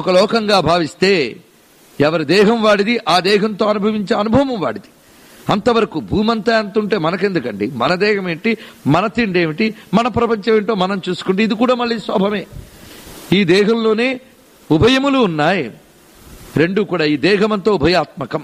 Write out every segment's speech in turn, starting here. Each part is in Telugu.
ఒక లోకంగా భావిస్తే ఎవరి దేహం వాడిది ఆ దేహంతో అనుభవించే అనుభవం వాడిది అంతవరకు భూమంతా ఎంత ఉంటే మనకెందుకండి మన దేహం ఏంటి మన తిండి ఏమిటి మన ప్రపంచం ఏంటో మనం చూసుకుంటే ఇది కూడా మళ్ళీ శోభమే ఈ దేహంలోనే ఉభయములు ఉన్నాయి రెండు కూడా ఈ దేహమంతా ఉభయాత్మకం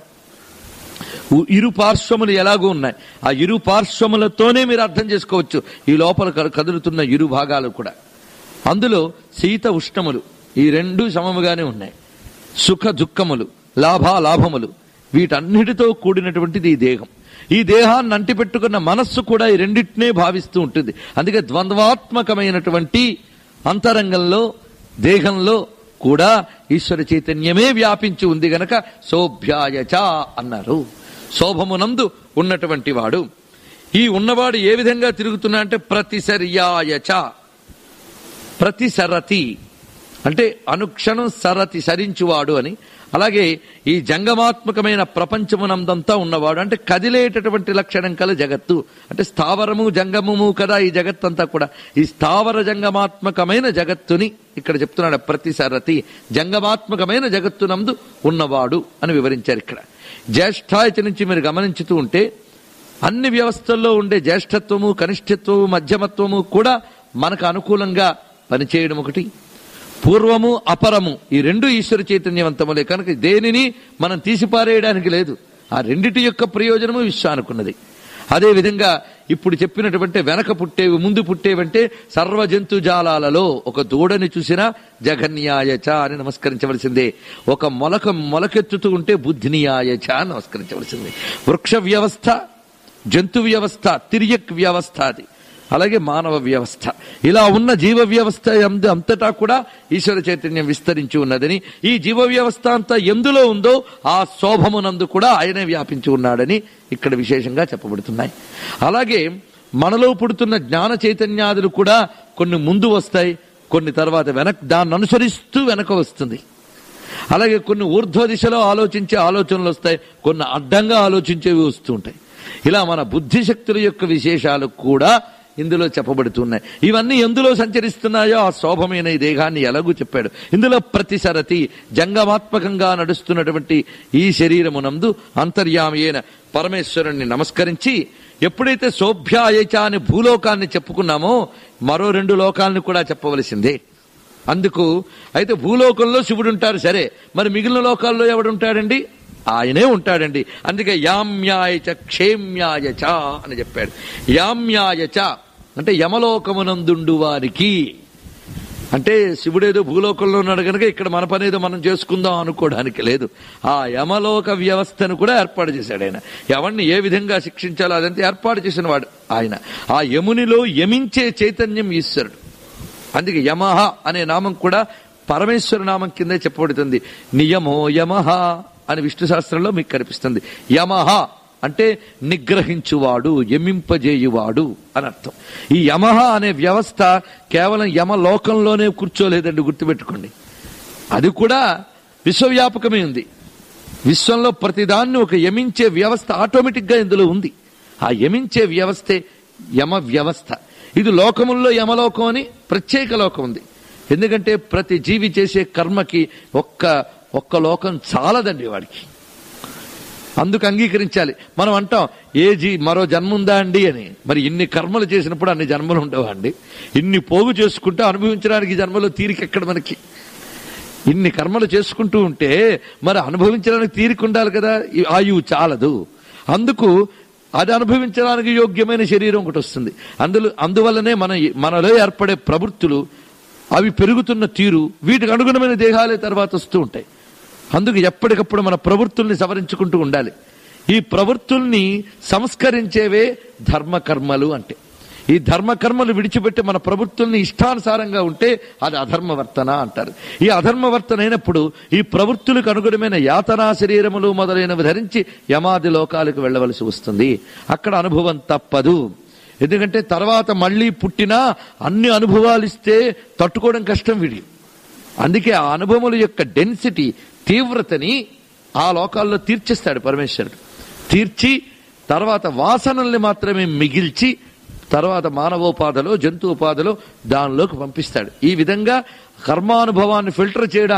ఉ- ఇరు పార్శ్వములు ఎలాగూ ఉన్నాయి ఆ ఇరు పార్శ్వములతోనే మీరు అర్థం చేసుకోవచ్చు ఈ లోపల క- కదులుతున్న ఇరు భాగాలు కూడా అందులో శీత ఉష్ణములు ఈ రెండు సమముగానే ఉన్నాయి సుఖ దుఃఖములు లాభాలాభములు వీటన్నిటితో కూడినటువంటిది ఈ దేహం ఈ దేహాన్ని అంటిపెట్టుకున్న మనస్సు కూడా ఈ రెండింటినే భావిస్తూ ఉంటుంది అందుకే ద్వంద్వాత్మకమైనటువంటి అంతరంగంలో దేహంలో కూడా ఈశ్వర చైతన్యమే వ్యాపించి ఉంది గనక శోభ్యాయచ అన్నారు శోభమునందు ఉన్నటువంటి వాడు ఈ ఉన్నవాడు ఏ విధంగా తిరుగుతున్నా అంటే ప్రతిసర్యాయచ ప్రతిసరతి అంటే అనుక్షణం సరతి సరించువాడు అని అలాగే ఈ జంగమాత్మకమైన ప్రపంచమునందంతా ఉన్నవాడు అంటే కదిలేటటువంటి లక్షణం కల జగత్తు అంటే స్థావరము జంగమము కదా ఈ జగత్తంతా కూడా ఈ స్థావర జంగమాత్మకమైన జగత్తుని ఇక్కడ చెప్తున్నాడు ప్రతిసరతి జంగమాత్మకమైన జగత్తునందు ఉన్నవాడు అని వివరించారు ఇక్కడ జ్యేష్ఠాయతి నుంచి మీరు గమనించుతూ ఉంటే అన్ని వ్యవస్థల్లో ఉండే జ్యేష్ఠత్వము కనిష్ఠత్వము మధ్యమత్వము కూడా మనకు అనుకూలంగా పనిచేయడం ఒకటి పూర్వము అపరము ఈ రెండు ఈశ్వర చైతన్యవంతములే కనుక దేనిని మనం తీసిపారేయడానికి లేదు ఆ రెండిటి యొక్క ప్రయోజనము విశ్వానుకున్నది అదే విధంగా ఇప్పుడు చెప్పినటువంటి వెనక పుట్టేవి ముందు పుట్టేవంటే సర్వ జంతుజాలాలలో ఒక దూడని చూసినా జఘన్యాయచ అని నమస్కరించవలసిందే ఒక మొలక మొలకెత్తుతూ ఉంటే బుద్ధినియాయచ అని నమస్కరించవలసిందే వృక్ష వ్యవస్థ జంతు వ్యవస్థ తిరియక్ వ్యవస్థ అది అలాగే మానవ వ్యవస్థ ఇలా ఉన్న జీవ వ్యవస్థ ఎందు- అంతటా కూడా ఈశ్వర చైతన్యం విస్తరించి ఉన్నదని ఈ జీవ వ్యవస్థ అంతా ఎందులో ఉందో ఆ శోభమునందు కూడా ఆయనే వ్యాపించి ఉన్నాడని ఇక్కడ విశేషంగా చెప్పబడుతున్నాయి అలాగే మనలో పుడుతున్న జ్ఞాన చైతన్యాదులు కూడా కొన్ని ముందు వస్తాయి కొన్ని తర్వాత వెనక్ దాన్ని అనుసరిస్తూ వెనక వస్తుంది అలాగే కొన్ని ఊర్ధ్వ దిశలో ఆలోచించే ఆలోచనలు వస్తాయి కొన్ని అడ్డంగా ఆలోచించేవి వస్తూ ఉంటాయి ఇలా మన బుద్ధి శక్తుల యొక్క విశేషాలు కూడా ఇందులో చెప్పబడుతున్నాయి ఇవన్నీ ఎందులో సంచరిస్తున్నాయో ఆ శోభమైన ఈ దేహాన్ని ఎలాగూ చెప్పాడు ఇందులో ప్రతిసరతి జంగమాత్మకంగా నడుస్తున్నటువంటి ఈ శరీరమునందు అంతర్యామి అయిన పరమేశ్వరుణ్ణి నమస్కరించి ఎప్పుడైతే శోభ్యాయచ అని భూలోకాన్ని చెప్పుకున్నామో మరో రెండు లోకాలను కూడా చెప్పవలసిందే అందుకు అయితే భూలోకంలో శివుడు ఉంటారు సరే మరి మిగిలిన లోకాల్లో ఎవడుంటాడండి ఆయనే ఉంటాడండి అందుకే యామ్యాయచ క్షేమ్యాయచ అని చెప్పాడు యామ్యాయచ అంటే యమలోకమునందుండు వారికి అంటే శివుడేదో భూలోకంలో ఉన్నాడు కనుక ఇక్కడ మన పనేదో మనం చేసుకుందాం అనుకోవడానికి లేదు ఆ యమలోక వ్యవస్థను కూడా ఏర్పాటు చేశాడు ఆయన ఎవరిని ఏ విధంగా శిక్షించాలో అదంతా ఏర్పాటు చేసిన వాడు ఆయన ఆ యమునిలో యమించే చైతన్యం ఈశ్వరుడు అందుకే యమహ అనే నామం కూడా పరమేశ్వర నామం కిందే చెప్పబడుతుంది నియమో యమహ అని విష్ణు శాస్త్రంలో మీకు కనిపిస్తుంది యమహ అంటే నిగ్రహించువాడు యమింపజేయువాడు అని అర్థం ఈ యమహ అనే వ్యవస్థ కేవలం యమలోకంలోనే కూర్చోలేదండి గుర్తుపెట్టుకోండి అది కూడా విశ్వవ్యాపకమే ఉంది విశ్వంలో ప్రతిదాన్ని ఒక యమించే వ్యవస్థ ఆటోమేటిక్ గా ఇందులో ఉంది ఆ యమించే వ్యవస్థే యమ వ్యవస్థ ఇది లోకముల్లో యమలోకం అని ప్రత్యేక లోకం ఉంది ఎందుకంటే ప్రతి జీవి చేసే కర్మకి ఒక్క ఒక్క లోకం చాలదండి వాడికి అందుకు అంగీకరించాలి మనం అంటాం ఏ జీ మరో జన్మ ఉందా అండి అని మరి ఇన్ని కర్మలు చేసినప్పుడు అన్ని జన్మలు ఉండవా అండి ఇన్ని పోగు చేసుకుంటే అనుభవించడానికి ఈ జన్మలో తీరిక ఎక్కడ మనకి ఇన్ని కర్మలు చేసుకుంటూ ఉంటే మరి అనుభవించడానికి తీరిక ఉండాలి కదా ఈ ఆయువు చాలదు అందుకు అది అనుభవించడానికి యోగ్యమైన శరీరం ఒకటి వస్తుంది అందులో అందువల్లనే మన మనలో ఏర్పడే ప్రవృత్తులు అవి పెరుగుతున్న తీరు వీటికి అనుగుణమైన దేహాలే తర్వాత వస్తూ ఉంటాయి అందుకు ఎప్పటికప్పుడు మన ప్రవృత్తుల్ని సవరించుకుంటూ ఉండాలి ఈ ప్రవృత్తుల్ని సంస్కరించేవే ధర్మకర్మలు అంటే ఈ ధర్మకర్మలు విడిచిపెట్టి మన ప్రవృత్తుల్ని ఇష్టానుసారంగా ఉంటే అది అధర్మవర్తన అంటారు ఈ అధర్మవర్తన అయినప్పుడు ఈ ప్రవృత్తులకు అనుగుణమైన యాతనా శరీరములు మొదలైనవి ధరించి యమాది లోకాలకు వెళ్ళవలసి వస్తుంది అక్కడ అనుభవం తప్పదు ఎందుకంటే తర్వాత మళ్ళీ పుట్టినా అన్ని అనుభవాలు ఇస్తే తట్టుకోవడం కష్టం వీడి అందుకే ఆ అనుభవముల యొక్క డెన్సిటీ తీవ్రతని ఆ లోకాల్లో తీర్చేస్తాడు పరమేశ్వరుడు తీర్చి తర్వాత వాసనల్ని మాత్రమే మిగిల్చి తర్వాత మానవోపాధలో జంతువుపాధలో దానిలోకి పంపిస్తాడు ఈ విధంగా కర్మానుభవాన్ని ఫిల్టర్ చేయడానికి